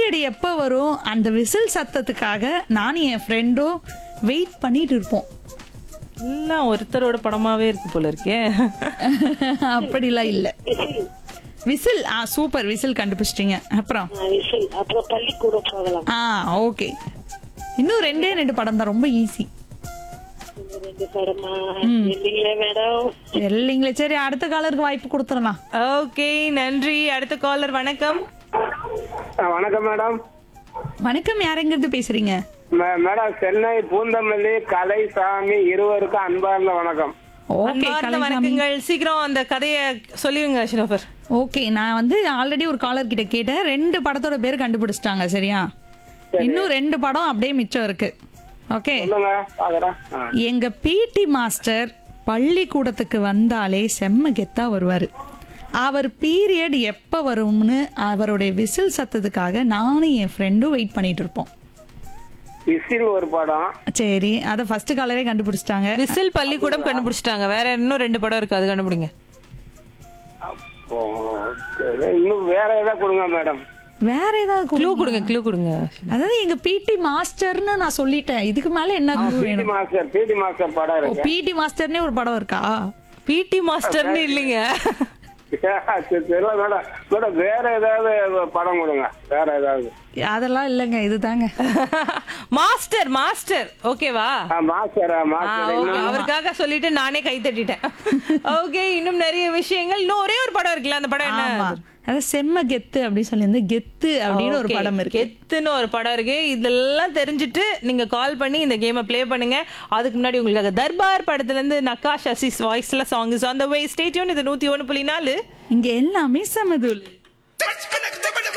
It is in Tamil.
பீரியட் எப்போ வரும் அந்த விசில் சத்தத்துக்காக நானும் என் ஃப்ரெண்டும் வெயிட் பண்ணிட்டு இருப்போம் எல்லாம் ஒருத்தரோட படமாவே இருக்கு போல இருக்கே அப்படிலாம் இல்ல விசில் ஆ சூப்பர் விசில் கண்டுபிடிச்சிட்டீங்க அப்புறம் விசில் அப்புறம் பள்ளிக்கூடம் போகலாம் ஆ ஓகே இன்னும் ரெண்டே ரெண்டு படம் தான் ரொம்ப ஈஸி இந்த ரெண்டு படமா இல்லைங்களே மேடம் இல்லைங்களே சரி அடுத்த காலருக்கு வாய்ப்பு கொடுத்துடலாம் ஓகே நன்றி அடுத்த காலர் வணக்கம் ஆ, வணக்கம் மேடம் வணக்கம் யாரெங்கிறது பேசுறீங்க மே- மேடம் சென்னை பூந்தமல்லி கலைசாமி இருவருக்கும் அன்பார்ந்த வணக்கம் ஓகே அன்பார்ந்த கலைசாமி வணக்கங்கள் சீக்கிரம் அந்த கதையை சொல்லிருங்க ஷினோஃபர் ஓகே நான் வந்து ஆல்ரெடி ஒரு காலர் கிட்ட கேட்டேன் ரெண்டு படத்தோட பேர் கண்டுபிடிச்சிட்டாங்க சரியா இன்னும் ரெண்டு படம் அப்படியே மிச்சம் இருக்கு ஓகே சொல்லுங்க பாக்குறேன் ஆ. எங்க பிடி மாஸ்டர் பள்ளிக்கூடத்துக்கு வந்தாலே செம்ம கெத்தா வருவாரு அவர் பீரியட் எப்ப வரும்னு அவருடைய விசில் சத்தத்துக்காக நானும் என் ஃப்ரெண்டும் வெயிட் பண்ணிட்டு இருப்போம் விசில் ஒரு படம் சரி அதை ஃபர்ஸ்ட் காலரே கண்டுபிடிச்சிட்டாங்க விசில் பள்ளிக்கூடம் கண்டுபிடிச்சிட்டாங்க வேற இன்னும் ரெண்டு படம் இருக்கு அது கண்டுபிடிங்க ஓ, சரி. இன்னும் வேற ஏதாவது கொடுங்க மேடம் வேற ஏதாவது க்ளூ clue? கொடுங்க க்ளூ கொடுங்க அதாவது எங்க பிடி மாஸ்டர்னு நான் சொல்லிட்டேன் இதுக்கு மேல என்ன clue பிடி வேணும் மாஸ்டர் பிடி மாஸ்டர் படம் ஓ இருக்கு பிடி மாஸ்டர்னே ஒரு படம் இருக்கா பிடி மாஸ்டர்னு இல்லைங்க சரி, தெரியல மேடம் மேடம் வேற ஏதாவது படம் கொடுங்க வேற ஏதாவது அதெல்லாம் இல்லைங்க இதுதாங்க மாஸ்டர் மாஸ்டர் ஓகேவா ஆ, மாஸ்டர் ஆ, ஆ, மாஸ்டர் okay. இன்னும் அவருக்காக சொல்லிட்டு நானே கை தட்டிட்டேன் ஓகே இன்னும் நிறைய விஷயங்கள் இன்னும் ஒரே ஒரு படம் இருக்குல்ல அந்த படம் ஆமா என்ன அதாவது செம்ம கெத்து அப்படின்னு சொல்லியிருந்து கெத்து அப்படின்னு ஒரு Okay. படம் இருக்கு கெத்துன்னு ஒரு படம் இருக்கு இதெல்லாம் தெரிஞ்சுட்டு நீங்க கால் பண்ணி இந்த கேமை ப்ளே பண்ணுங்க அதுக்கு முன்னாடி உங்களுக்காக தர்பார் படத்துல இருந்து நக்காஷ் அசிஸ் வாய்ஸ்ல song is on the way stay tuned இது நூத்தி ஒண்ணு புள்ளி நாலு இங்க எல்லாமே சமதுல் Touch me like the